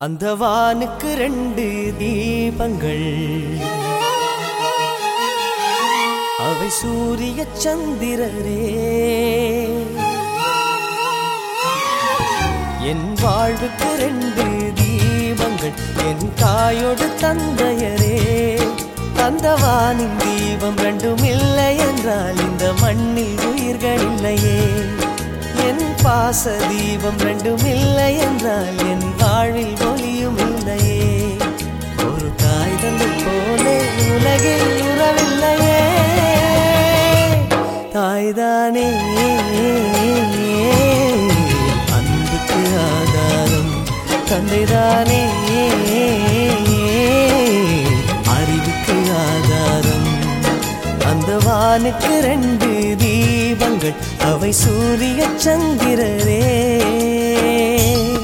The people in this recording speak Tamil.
அந்த வானுக்கு ரெண்டு தீபங்கள் அவை சூரிய சந்திரரே என் வாழ்வுக்கு ரெண்டு தீபங்கள் என் தாயோடு தந்தையரே அந்த வானின் தீபம் ரெண்டும் இல்லை என்றால் இந்த மண்ணில் உயிர்கள் இல்லையே என் பாச தீபம் ரெண்டும் இல்லை என்றால் என் வாழ்வில் ஒளியும் இல்லையே ஒரு தாய் தந்தை போலே உலகில் உறவில்லையே தாய்தானே அன்புக்கு ஆதாரம் தந்தைதானே அறிவுக்கு ஆதாரம் அந்த வானுக்கு ரெண்டு தீபங்கள் அவை சூரிய சந்திரரே